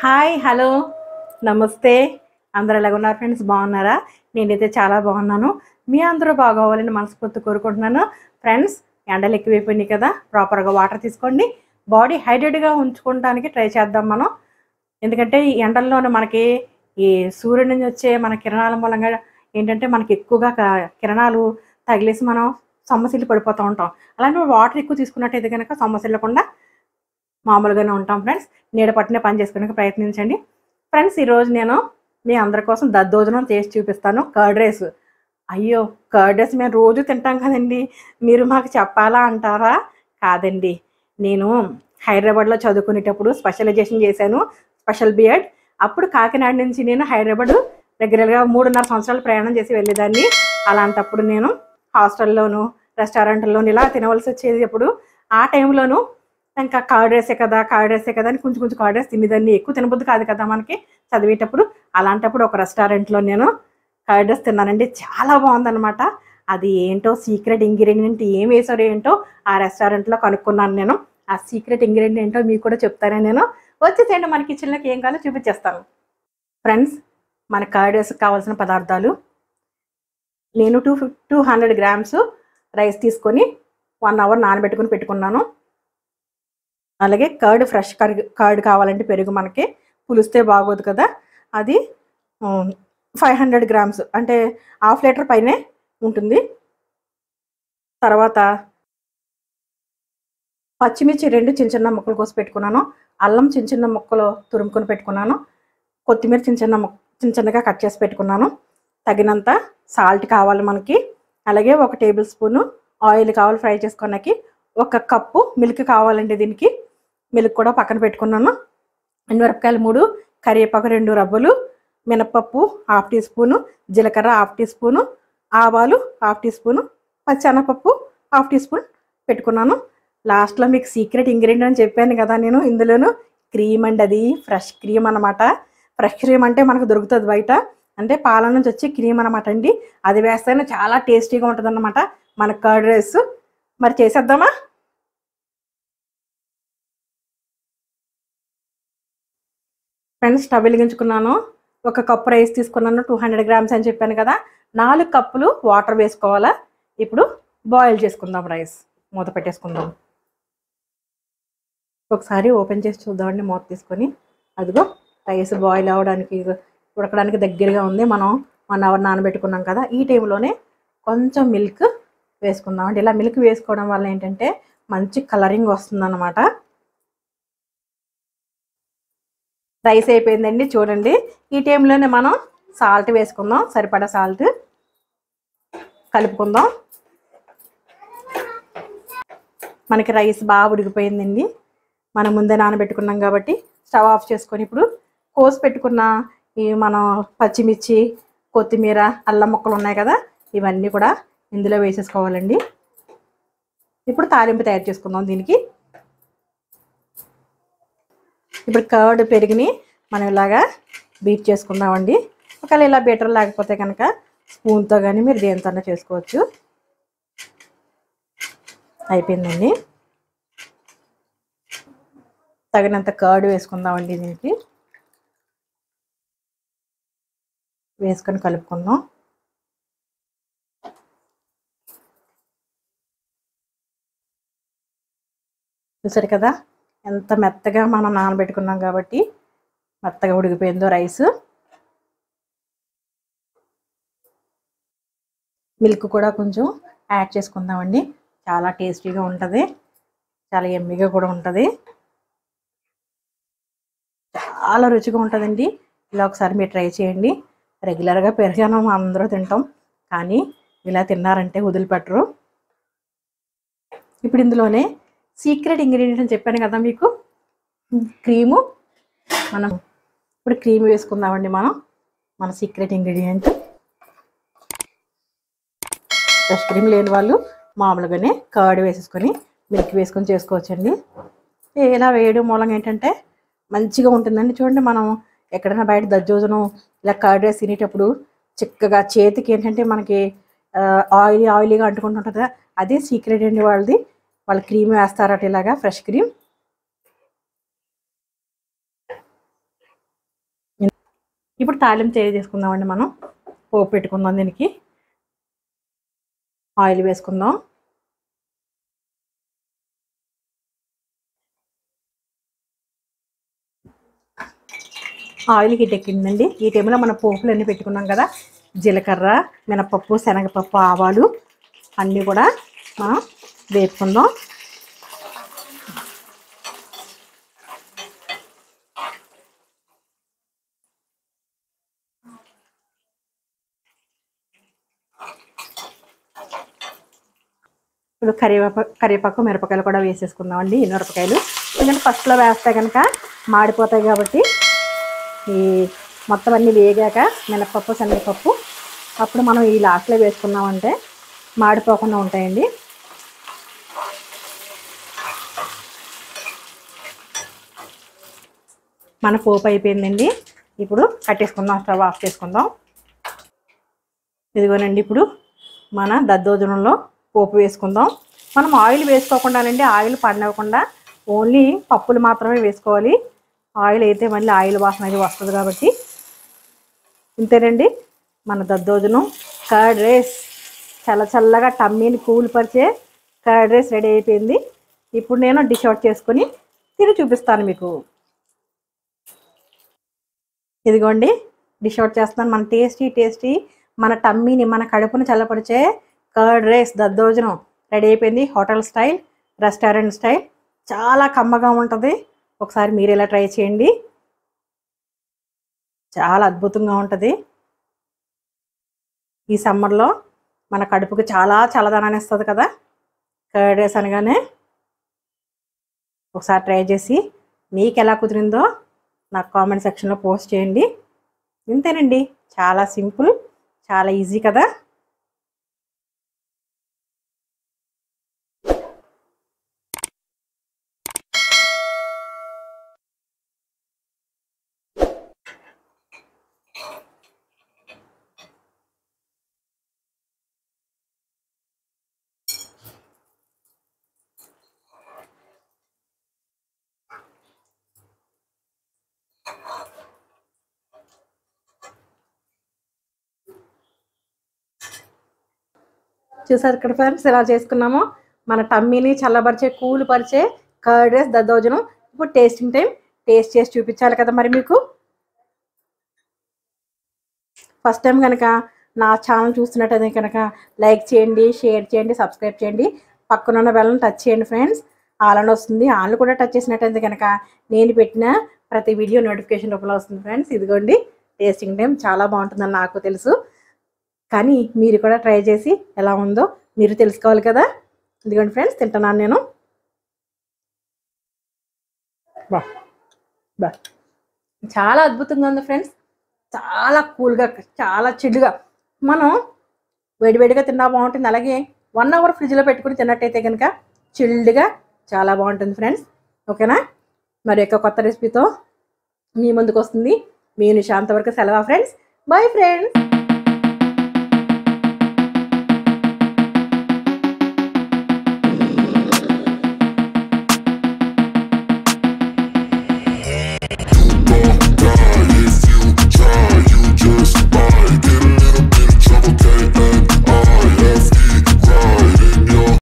hi hello నమస్తే అందరూ ఎలాగ ఉన్నారు ఫ్రెండ్స్ బాగున్నారా నేనైతే చాలా బాగున్నాను మీ అందరూ బాగోవాలని మనస్ఫూర్తి కోరుకుంటున్నాను ఫ్రెండ్స్ ఎండలు ఎక్కువైపోయినాయి కదా ప్రాపర్గా వాటర్ తీసుకోండి బాడీ హైడ్రేట్గా ఉంచుకోవడానికి ట్రై చేద్దాం మనం ఎందుకంటే ఈ ఎండల్లోనే మనకి ఈ సూర్యుడి నుంచి వచ్చే మన కిరణాల మూలంగా ఏంటంటే మనకి ఎక్కువగా క- కిరణాలు తగిలేసి మనం సమస్యలు పడిపోతూ ఉంటాం అలాంటి వాటర్ ఎక్కువ తీసుకున్నట్టయితే కనుక సమస్యలు లేకుండా మామూలుగానే ఉంటాం ఫ్రెండ్స్ నీడ పట్టిన పని చేసుకోవడానికి ప్రయత్నించండి ఫ్రెండ్స్ ఈరోజు నేను మీ అందరి కోసం దద్దోజనం చేసి చూపిస్తాను కర్డ్ రైస్ అయ్యో కర్డ్ రైస్ మేము రోజు తింటాం కదండి మీరు మాకు చెప్పాలా అంటారా కాదండి నేను హైదరాబాద్లో చదువుకునేటప్పుడు స్పెషలైజేషన్ చేశాను స్పెషల్ బిఎడ్ అప్పుడు కాకినాడ నుంచి నేను హైదరాబాద్ రెగ్యులర్గా మూడున్నర సంవత్సరాలు ప్రయాణం చేసి వెళ్ళేదాన్ని అలాంటప్పుడు నేను హాస్టల్లోను రెస్టారెంట్లోను ఇలా తినవలసి వచ్చేది అప్పుడు ఆ టైంలోను ఇంకా కర్డ్ రైసే కదా కర్డ్ రైసే కదా అని కొంచెం కొంచెం కర్డ్ రైస్ తినేదాన్ని ఎక్కువ తినబుద్ధి కాదు కదా మనకి చదివేటప్పుడు అలాంటప్పుడు ఒక రెస్టారెంట్లో నేను కర్డ్ రైస్ తిన్నానండి చాలా బాగుందన్నమాట అది ఏంటో సీక్రెట్ ఇంగ్రీడియంట్ ఏం వేసారో ఏంటో ఆ రెస్టారెంట్లో కనుక్కున్నాను నేను ఆ సీక్రెట్ ఇంగ్రీడియంట్ ఏంటో మీకు కూడా చెప్తాను నేను వచ్చేసేయండి మన కిచెన్లోకి ఏం కావాలో చూపించేస్తాను ఫ్రెండ్స్ మన కర్డ్ రైస్కి కావాల్సిన పదార్థాలు నేను టూ ఫిఫ్ టూ హండ్రెడ్ గ్రామ్స్ రైస్ తీసుకొని వన్ అవర్ నానబెట్టుకుని పెట్టుకున్నాను అలాగే కర్డ్ ఫ్రెష్ కర్డ్ కర్డ్ కావాలంటే పెరుగు మనకి పులిస్తే బాగోదు కదా అది ఫైవ్ హండ్రెడ్ గ్రామ్స్ అంటే హాఫ్ లీటర్ పైనే ఉంటుంది తర్వాత పచ్చిమిర్చి రెండు చిన్న చిన్న ముక్కలు కోసి పెట్టుకున్నాను అల్లం చిన్న చిన్న ముక్కలు తురుముకొని పెట్టుకున్నాను కొత్తిమీర చిన్న చిన్న ముక్క చిన్న చిన్నగా కట్ చేసి పెట్టుకున్నాను తగినంత సాల్ట్ కావాలి మనకి అలాగే ఒక టేబుల్ స్పూను ఆయిల్ కావాలి ఫ్రై చేసుకోవడానికి ఒక కప్పు మిల్క్ కావాలండి దీనికి మిల్క్ కూడా పక్కన పెట్టుకున్నాను మిరపకాయలు మూడు కరివేపాకు రెండు రవ్వలు మినపప్పు హాఫ్ టీ స్పూను జీలకర్ర హాఫ్ టీ స్పూను ఆవాలు హాఫ్ టీ స్పూను పచ్చెనపప్పు హాఫ్ టీ స్పూన్ పెట్టుకున్నాను లాస్ట్లో మీకు సీక్రెట్ ఇంగ్రీడియంట్ అని చెప్పాను కదా నేను ఇందులోను క్రీమ్ అండి అది ఫ్రెష్ క్రీమ్ అనమాట ఫ్రెష్ క్రీమ్ అంటే మనకు దొరుకుతుంది బయట అంటే పాల నుంచి వచ్చే క్రీమ్ అనమాట అండి అది వేస్తేనే చాలా టేస్టీగా ఉంటుంది అనమాట మన కర్డ్ రైస్ మరి చేసేద్దామా ఫ్రెండ్స్ స్టవ్ వెలిగించుకున్నాను ఒక కప్పు రైస్ తీసుకున్నాను టూ హండ్రెడ్ గ్రామ్స్ అని చెప్పాను కదా నాలుగు కప్పులు వాటర్ వేసుకోవాలా ఇప్పుడు బాయిల్ చేసుకుందాం రైస్ మూత పెట్టేసుకుందాం ఒకసారి ఓపెన్ చేసి చూద్దామండి మూత తీసుకొని అదిగో రైస్ బాయిల్ అవ్వడానికి ఉడకడానికి దగ్గరగా ఉంది మనం వన్ అవర్ నానబెట్టుకున్నాం కదా ఈ టైంలోనే కొంచెం మిల్క్ వేసుకుందాం అంటే ఇలా మిల్క్ వేసుకోవడం వల్ల ఏంటంటే మంచి కలరింగ్ వస్తుందన్నమాట రైస్ అయిపోయిందండి చూడండి ఈ టైంలోనే మనం సాల్ట్ వేసుకుందాం సరిపడా సాల్ట్ కలుపుకుందాం మనకి రైస్ బాగా ఉడికిపోయిందండి మనం ముందే నానబెట్టుకున్నాం కాబట్టి స్టవ్ ఆఫ్ చేసుకొని ఇప్పుడు కోసి పెట్టుకున్న ఈ మనం పచ్చిమిర్చి కొత్తిమీర అల్లం ముక్కలు ఉన్నాయి కదా ఇవన్నీ కూడా ఇందులో వేసేసుకోవాలండి ఇప్పుడు తాలింపు తయారు చేసుకుందాం దీనికి ఇప్పుడు కర్డ్ పెరిగిని మనం ఇలాగా బీట్ చేసుకుందామండి ఒకవేళ ఇలా బీటర్ లేకపోతే కనుక స్పూన్తో కానీ మీరు దేనితో చేసుకోవచ్చు అయిపోయిందండి తగినంత కర్డ్ వేసుకుందామండి దీనికి వేసుకొని కలుపుకుందాం చూసారు కదా ఎంత మెత్తగా మనం నానబెట్టుకున్నాం కాబట్టి మెత్తగా ఉడికిపోయిందో రైస్ మిల్క్ కూడా కొంచెం యాడ్ చేసుకుందామండి చాలా టేస్టీగా ఉంటుంది చాలా ఎమ్మిగా కూడా ఉంటుంది చాలా రుచిగా ఉంటుందండి ఇలా ఒకసారి మీరు ట్రై చేయండి రెగ్యులర్గా పెరిగాను అందరూ తింటాం కానీ ఇలా తిన్నారంటే వదిలిపెట్టరు ఇప్పుడు ఇందులోనే సీక్రెట్ ఇంగ్రీడియంట్ అని చెప్పాను కదా మీకు క్రీము మనం ఇప్పుడు క్రీమ్ వేసుకుందామండి మనం మన సీక్రెట్ ఇంగ్రీడియంట్ ఫ్రెష్ క్రీమ్ లేని వాళ్ళు మామూలుగానే కర్డ్ వేసేసుకొని మిల్క్ వేసుకొని చేసుకోవచ్చండి ఇలా వేయడం మూలంగా ఏంటంటే మంచిగా ఉంటుందండి చూడండి మనం ఎక్కడైనా బయట దజ్జోజనం ఇలా కర్డ్ రైస్ తినేటప్పుడు చిక్కగా చేతికి ఏంటంటే మనకి ఆయిలీ ఆయిలీగా అంటుకుంటుంటుంది కదా అదే సీక్రెట్ అండి వాళ్ళది వాళ్ళు క్రీమ్ వేస్తారట ఇలాగా ఫ్రెష్ క్రీమ్ ఇప్పుడు తాలింపు తయారు చేసుకుందామండి మనం పోపు పెట్టుకుందాం దీనికి ఆయిల్ వేసుకుందాం ఆయిల్ గిట్ ఎక్కిందండి ఈ టైంలో మనం పోపులు అన్నీ పెట్టుకున్నాం కదా జీలకర్ర మినపప్పు శనగపప్పు ఆవాలు అన్నీ కూడా మనం వేపుకుందాం ఇప్పుడు కరివేప కరివేపాకు మిరపకాయలు కూడా వేసేసుకుందామండి ఈ మిరపకాయలు ఎందుకంటే ఫస్ట్లో వేస్తే కనుక మాడిపోతాయి కాబట్టి ఈ మొత్తం అన్నీ వేగాక మినపప్పు శనగపప్పు అప్పుడు మనం ఈ లాస్ట్లో వేసుకున్నామంటే మాడిపోకుండా ఉంటాయండి మన పోపు అయిపోయిందండి ఇప్పుడు కట్టేసుకుందాం స్టవ్ ఆఫ్ చేసుకుందాం ఇదిగోనండి ఇప్పుడు మన దద్దోజనంలో పోపు వేసుకుందాం మనం ఆయిల్ వేసుకోకుండానండి ఆయిల్ పండవకుండా ఓన్లీ పప్పులు మాత్రమే వేసుకోవాలి ఆయిల్ అయితే మళ్ళీ ఆయిల్ వాసన అది వస్తుంది కాబట్టి ఇంతేనండి మన దద్దోజనం కర్డ్ రైస్ చల్ల చల్లగా టమ్మీని కూల్ పరిచే కర్డ్ రైస్ రెడీ అయిపోయింది ఇప్పుడు నేను డిష్ అవుట్ చేసుకొని తిని చూపిస్తాను మీకు ఇదిగోండి డిష్ అవుట్ చేస్తున్నాను మన టేస్టీ టేస్టీ మన టమ్మీని మన కడుపుని చల్లపరిచే కర్డ్ రైస్ దద్దోజనం రెడీ అయిపోయింది హోటల్ స్టైల్ రెస్టారెంట్ స్టైల్ చాలా కమ్మగా ఉంటుంది ఒకసారి మీరు ఇలా ట్రై చేయండి చాలా అద్భుతంగా ఉంటుంది ఈ సమ్మర్లో మన కడుపుకి చాలా చల్లదనాన్ని ఇస్తుంది కదా కర్డ్ రైస్ అనగానే ఒకసారి ట్రై చేసి మీకు ఎలా కుదిరిందో నాకు కామెంట్ సెక్షన్లో పోస్ట్ చేయండి ఇంతేనండి చాలా సింపుల్ చాలా ఈజీ కదా చూసారు ఇక్కడ ఫ్రెండ్స్ ఎలా చేసుకున్నామో మన టమ్మీని చల్లబరిచే కూల్ పరిచే కర్డ్ రైస్ దద్దోజనం ఇప్పుడు టేస్టింగ్ టైం టేస్ట్ చేసి చూపించాలి కదా మరి మీకు ఫస్ట్ టైం కనుక నా ఛానల్ చూస్తున్నట్టయితే కనుక లైక్ చేయండి షేర్ చేయండి సబ్స్క్రైబ్ చేయండి పక్కన ఉన్న బెల్లను టచ్ చేయండి ఫ్రెండ్స్ ఆలని వస్తుంది ఆన్లు కూడా టచ్ చేసినట్టయితే కనుక నేను పెట్టిన ప్రతి వీడియో నోటిఫికేషన్ రూపంలో వస్తుంది ఫ్రెండ్స్ ఇదిగోండి టేస్టింగ్ టైం చాలా బాగుంటుందని నాకు తెలుసు కానీ మీరు కూడా ట్రై చేసి ఎలా ఉందో మీరు తెలుసుకోవాలి కదా ఇదిగోండి ఫ్రెండ్స్ తింటున్నాను నేను బా బా చాలా అద్భుతంగా ఉంది ఫ్రెండ్స్ చాలా కూల్గా చాలా చిల్లుగా మనం వేడివేడిగా తిన్నా బాగుంటుంది అలాగే వన్ అవర్ ఫ్రిడ్జ్లో పెట్టుకుని తిన్నట్టయితే కనుక చిల్డ్గా చాలా బాగుంటుంది ఫ్రెండ్స్ ఓకేనా మరి యొక్క కొత్త రెసిపీతో మీ ముందుకు వస్తుంది మీ నిశాంత వరకు సెలవా ఫ్రెండ్స్ బాయ్ ఫ్రెండ్స్